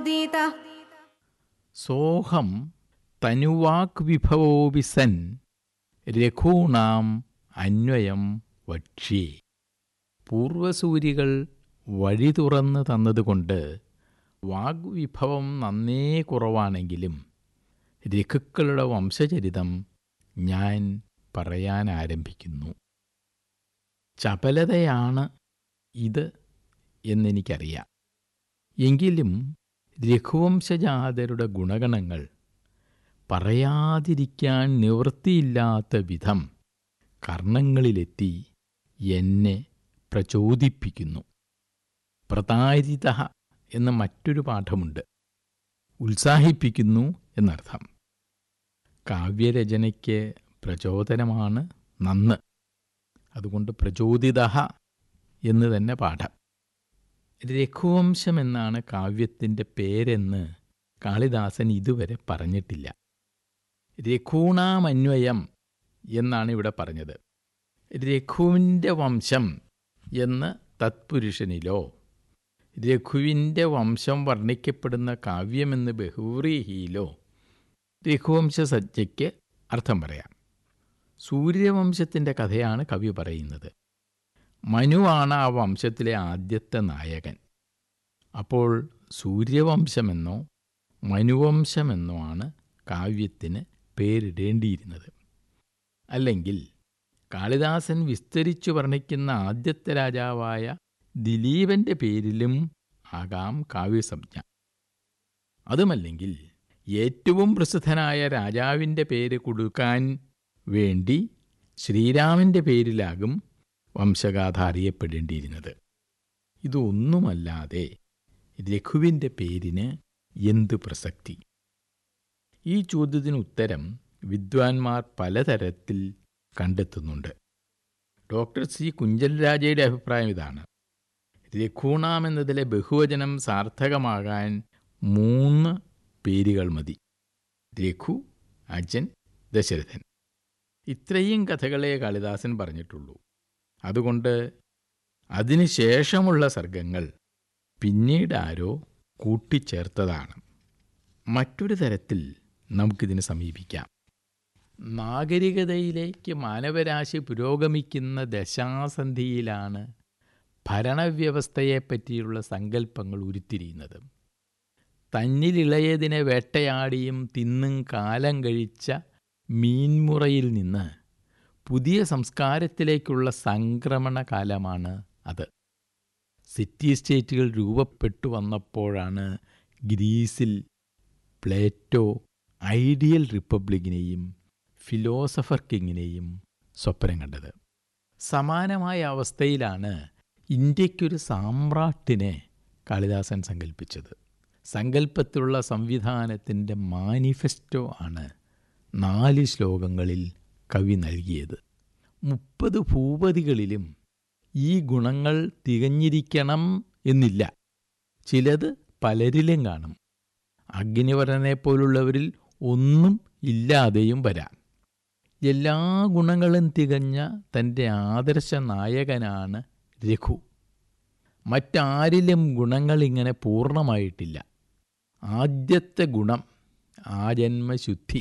ഉദീത സോഹം തനുവാക് വിഭവോപി സൻ രഘൂണാം അന്വയം വക്ഷ്യേ പൂർവസൂരികൾ വഴി തുറന്ന് തന്നതുകൊണ്ട് വാഗ്വിഭവം നന്നേ കുറവാണെങ്കിലും രഘുക്കളുടെ വംശചരിതം ഞാൻ പറയാൻ ആരംഭിക്കുന്നു ചപലതയാണ് ഇത് എന്നെനിക്കറിയാം എങ്കിലും രഘുവംശജാതരുടെ ഗുണഗണങ്ങൾ പറയാതിരിക്കാൻ നിവൃത്തിയില്ലാത്ത വിധം കർണങ്ങളിലെത്തി എന്നെ പ്രചോദിപ്പിക്കുന്നു പ്രതാരിത എന്ന് മറ്റൊരു പാഠമുണ്ട് ഉത്സാഹിപ്പിക്കുന്നു എന്നർത്ഥം കാവ്യരചനയ്ക്ക് പ്രചോദനമാണ് നന്ന് അതുകൊണ്ട് പ്രചോദിത എന്ന് തന്നെ പാഠം രഘുവംശം എന്നാണ് കാവ്യത്തിൻ്റെ പേരെന്ന് കാളിദാസൻ ഇതുവരെ പറഞ്ഞിട്ടില്ല രഘൂണാമന്വയം എന്നാണ് ഇവിടെ പറഞ്ഞത് രഘുവിൻ്റെ വംശം എന്ന് തത്പുരുഷനിലോ രഘുവിൻ്റെ വംശം വർണ്ണിക്കപ്പെടുന്ന കാവ്യമെന്ന് ബഹുവ്രീഹിയിലോ രഘുവംശ സജ്ജയ്ക്ക് അർത്ഥം പറയാം സൂര്യവംശത്തിൻ്റെ കഥയാണ് കവി പറയുന്നത് മനുവാണ് ആ വംശത്തിലെ ആദ്യത്തെ നായകൻ അപ്പോൾ സൂര്യവംശമെന്നോ മനുവംശമെന്നോ ആണ് കാവ്യത്തിന് പേരിടേണ്ടിയിരുന്നത് അല്ലെങ്കിൽ കാളിദാസൻ വിസ്തരിച്ചു വർണ്ണിക്കുന്ന ആദ്യത്തെ രാജാവായ ദിലീപന്റെ പേരിലും ആകാം കാവ്യസംജ്ഞ അതുമല്ലെങ്കിൽ ഏറ്റവും പ്രസിദ്ധനായ രാജാവിൻ്റെ പേര് കൊടുക്കാൻ വേണ്ടി ശ്രീരാമൻ്റെ പേരിലാകും വംശഗാഥ അറിയപ്പെടേണ്ടിയിരുന്നത് ഇതൊന്നുമല്ലാതെ രഘുവിൻ്റെ പേരിന് എന്ത് പ്രസക്തി ഈ ചോദ്യത്തിന് ഉത്തരം വിദ്വാൻമാർ പലതരത്തിൽ കണ്ടെത്തുന്നുണ്ട് ഡോക്ടർ സി കുഞ്ചൽരാജയുടെ അഭിപ്രായം ഇതാണ് രഘൂണാം എന്നതിലെ ബഹുവചനം സാർത്ഥകമാകാൻ മൂന്ന് പേരുകൾ മതി രഘു അജൻ ദശരഥൻ ഇത്രയും കഥകളെ കാളിദാസൻ പറഞ്ഞിട്ടുള്ളൂ അതുകൊണ്ട് അതിനുശേഷമുള്ള സർഗങ്ങൾ പിന്നീട് ആരോ കൂട്ടിച്ചേർത്തതാണ് മറ്റൊരു തരത്തിൽ നമുക്കിതിനെ സമീപിക്കാം നാഗരികതയിലേക്ക് മാനവരാശി പുരോഗമിക്കുന്ന ദശാസന്ധിയിലാണ് ഭരണവ്യവസ്ഥയെപ്പറ്റിയുള്ള സങ്കല്പങ്ങൾ ഉരുത്തിരിയുന്നത് തന്നിലിളയതിനെ വേട്ടയാടിയും തിന്നും കാലം കഴിച്ച മീൻമുറയിൽ നിന്ന് പുതിയ സംസ്കാരത്തിലേക്കുള്ള സംക്രമണ കാലമാണ് അത് സിറ്റി സ്റ്റേറ്റുകൾ രൂപപ്പെട്ടു വന്നപ്പോഴാണ് ഗ്രീസിൽ പ്ലേറ്റോ ഐഡിയൽ റിപ്പബ്ലിക്കിനെയും ഫിലോസഫർ കിങ്ങിനെയും സ്വപ്നം കണ്ടത് സമാനമായ അവസ്ഥയിലാണ് ഇന്ത്യയ്ക്കൊരു സാമ്രാട്ടിനെ കാളിദാസൻ സങ്കല്പിച്ചത് സങ്കല്പത്തിലുള്ള സംവിധാനത്തിൻ്റെ മാനിഫെസ്റ്റോ ആണ് നാല് ശ്ലോകങ്ങളിൽ കവി നൽകിയത് മുപ്പത് ഭൂപതികളിലും ഈ ഗുണങ്ങൾ തികഞ്ഞിരിക്കണം എന്നില്ല ചിലത് പലരിലും കാണും അഗ്നിവരനെ പോലുള്ളവരിൽ ഒന്നും ഇല്ലാതെയും വരാം എല്ലാ ഗുണങ്ങളും തികഞ്ഞ തൻ്റെ ആദർശ നായകനാണ് രഘു മറ്റാരിലും ഗുണങ്ങൾ ഇങ്ങനെ പൂർണ്ണമായിട്ടില്ല ആദ്യത്തെ ഗുണം ആജന്മശുദ്ധി